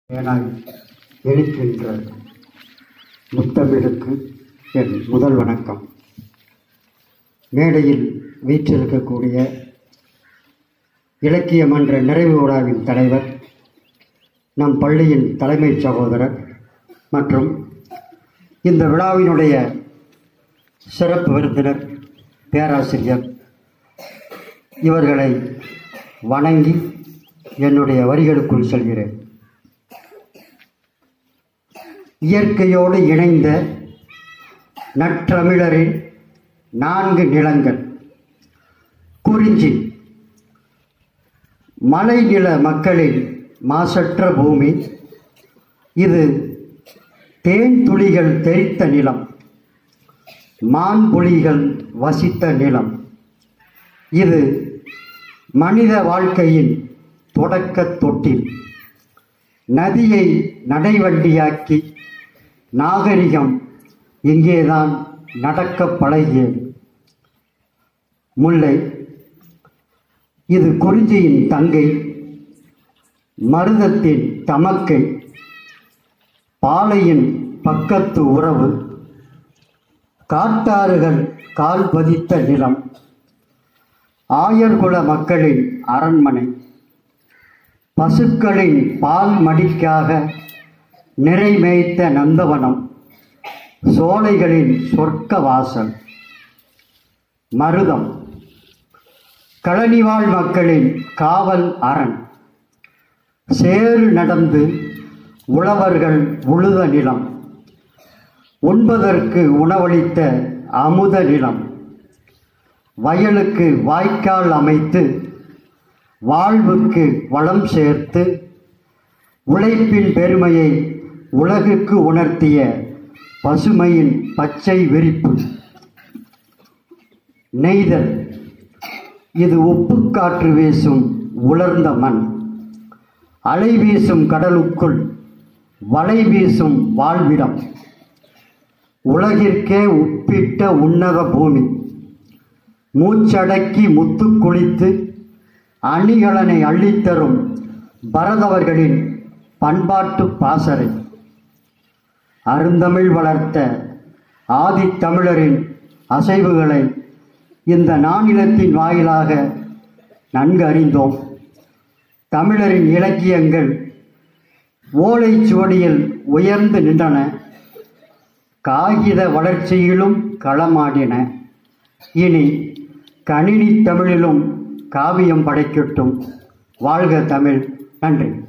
ஏனாய் எழுக்கின்ற முத்தமிழுக்கு என் முதல் வணக்கம் மேடையில் வீற்றிருக்கக்கூடிய இலக்கிய மன்ற நிறைவு விழாவின் தலைவர் நம் பள்ளியின் தலைமைச் சகோதரர் மற்றும் இந்த விழாவினுடைய சிறப்பு விருந்தினர் பேராசிரியர் இவர்களை வணங்கி என்னுடைய வரிகளுக்குள் செல்கிறேன் இயற்கையோடு இணைந்த நற்றமிழரின் நான்கு நிலங்கள் குறிஞ்சி மலைநில மக்களின் மாசற்ற பூமி இது தேன் துளிகள் தெரித்த நிலம் மான்புலிகள் வசித்த நிலம் இது மனித வாழ்க்கையின் தொடக்கத் தொட்டில் நதியை நடைவண்டியாக்கி நாகரிகம் இங்கேதான் நடக்க பழகியது முல்லை இது குறிஞ்சியின் தங்கை மருதத்தின் தமக்கை பாலையின் பக்கத்து உறவு காட்டாறுகள் கால் பதித்த நிலம் ஆயர்குல மக்களின் அரண்மனை பசுக்களின் பால் மடிக்காக நிறைமேய்த்த நந்தவனம் சோலைகளின் சொர்க்க வாசல் மருதம் கழனிவாழ் மக்களின் காவல் அரண் சேறு நடந்து உழவர்கள் உழுத நிலம் உண்பதற்கு உணவளித்த அமுத நிலம் வயலுக்கு வாய்க்கால் அமைத்து வாழ்வுக்கு வளம் சேர்த்து உழைப்பின் பெருமையை உலகுக்கு உணர்த்திய பசுமையின் பச்சை விரிப்பு நெய்தல் இது உப்புக்காற்று வீசும் உலர்ந்த மண் அலை வீசும் கடலுக்குள் வலை வீசும் வாழ்விடம் உலகிற்கே உப்பிட்ட உன்னத பூமி மூச்சடக்கி முத்து குளித்து அணிகலனை அள்ளித்தரும் பரதவர்களின் பண்பாட்டு பாசறை அருந்தமிழ் வளர்த்த ஆதித்தமிழரின் அசைவுகளை இந்த நானிலத்தின் வாயிலாக நன்கு அறிந்தோம் தமிழரின் இலக்கியங்கள் ஓலைச்சுவடியில் உயர்ந்து நின்றன காகித வளர்ச்சியிலும் களமாடின இனி கணினி தமிழிலும் காவியம் படைக்கட்டும் வாழ்க தமிழ் நன்றி